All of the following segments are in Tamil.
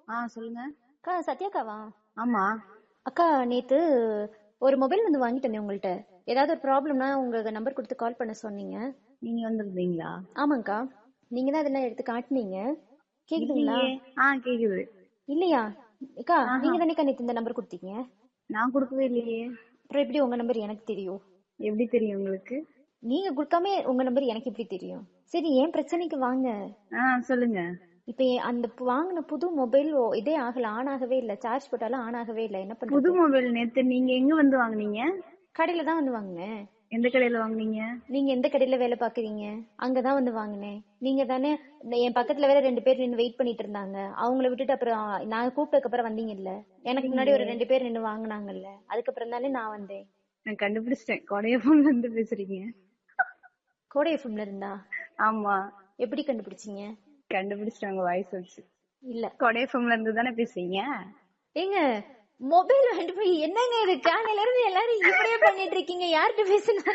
ஆ சொல்லுங்க அக்கா சத்யாக்காவா ஆமா அக்கா நேத்து ஒரு மொபைல் வந்து வாங்கிட்டு வந்தேன் உங்கள்ட்ட ஏதாவது ஒரு ப்ராப்ளம்னா உங்க நம்பர் கொடுத்து கால் பண்ண சொன்னீங்க நீங்க வந்திருந்தீங்களா ஆமாங்கக்கா நீங்க தான் அதெல்லாம் எடுத்து காட்டுனீங்க கேக்குதுங்களா இல்லையே. ஆ கேக்குது இல்லையா அக்கா நீங்க தானேக்கா நேத்து இந்த நம்பர் கொடுத்தீங்க நான் கொடுக்கவே இல்லையே அப்புறம் எப்படி உங்க நம்பர் எனக்கு தெரியும் எப்படி தெரியும் உங்களுக்கு நீங்க கொடுக்காம உங்க நம்பர் எனக்கு எப்படி தெரியும் சரி ஏன் பிரச்சனைக்கு வாங்க ஆ சொல்லுங்க இப்ப ஏன் அந்த பு- வாங்கின புது மொபைல் இதே ஆகல ஆன் ஆகவே இல்ல சார்ஜ் போட்டாலும் ஆன் ஆகவே இல்ல என்ன புது பண்றது மொபைல் நேத்து நீங்க எங்க வந்து வாங்குனீங்க கடையில தான் வந்து வாங்கினேன் எந்த கடையில வாங்குனீங்க நீங்க எந்த கடையில வேலை பாக்குறீங்க அங்கதான் வந்து வாங்கினேன் நீங்க தானே இந்த என் பக்கத்துல வேற ரெண்டு பேர் நின்னு வெயிட் பண்ணிட்டு இருந்தாங்க அவங்கள விட்டுட்டு அப்புறம் நான் கூப்பிட்டதுக்கு அப்புறம் வந்தீங்கல்ல எனக்கு முன்னாடி ஒரு ரெண்டு பேர் நின்னு வாங்குனாங்கல்ல அதுக்கப்புறம் தானே நான் வந்தேன் நான் கண்டுபிடிச்சிட்டேன் கொடையப்பம்ல இருந்து பேசுறீங்க கோடை எஃப்எம்ல இருந்தா ஆமா எப்படி கண்டுபிடிச்சீங்க கண்டுபிடிச்சிட்டேன் உங்க வாய்ஸ் வச்சு இல்ல கொடையப்பம்ல இருந்து தானே பேசுறீங்க ஏங்க மொபைல் வாங்கிட்டு போய் என்னங்க இது காலையில இருந்து எல்லாரும் இப்படியே பண்ணிட்டு இருக்கீங்க யார்கிட்ட பேசுனா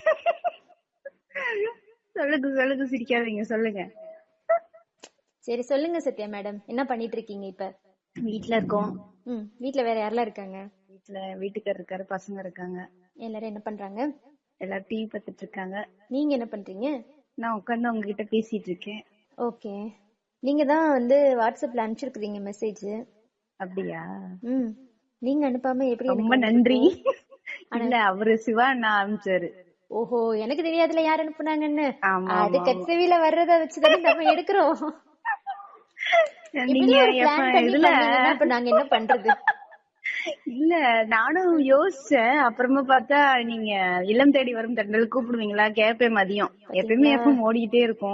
சொல்லுங்க சொல்லுங்க சிரிக்காதீங்க சொல்லுங்க சரி சொல்லுங்க சத்யா மேடம் என்ன பண்ணிட்டு இருக்கீங்க இப்ப வீட்ல இருக்கோம் ம் வீட்ல வேற யாரெல்லாம் இருக்காங்க வீட்ல வீட்டுக்காரர் இருக்காரு பசங்க இருக்காங்க எல்லாரும் என்ன பண்றாங்க எல்லாரும் டிவி பார்த்துட்டு இருக்காங்க நீங்க என்ன பண்றீங்க நான் உட்கார்ந்து உங்ககிட்ட பேசிட்டு இருக்கேன் ஓகே நீங்க தான் வந்து வாட்ஸ்அப்ல அனுப்பிச்சிருக்கீங்க மெசேஜ் அப்படியா ம் நீங்க அனுப்பாம எப்படி எனக்கு ரொம்ப நன்றி இல்ல அவரு சிவா நான் அனுப்பிச்சாரு ஓஹோ எனக்கு தெரியாதுல யார் அனுப்புனாங்கன்னு ஆமா, அது கச்சவில வர்றத வச்சுதானே நம்ம எடுக்கிறோம் நீங்க இப்படியே ஒரு எப்ப பிளான் பண்ணி இதுல பண்ணீங்கன்னா இப்ப நாங்க என்ன பண்றது இல்ல நானும் யோசிச்சேன் அப்புறமா பார்த்தா நீங்க இல்லம் தேடி வரும் தண்டல் கூப்பிடுவீங்களா கேப்பேன் மதியம் எப்பயுமே எப்பவும் ஓடிக்கிட்டே இருக்கும்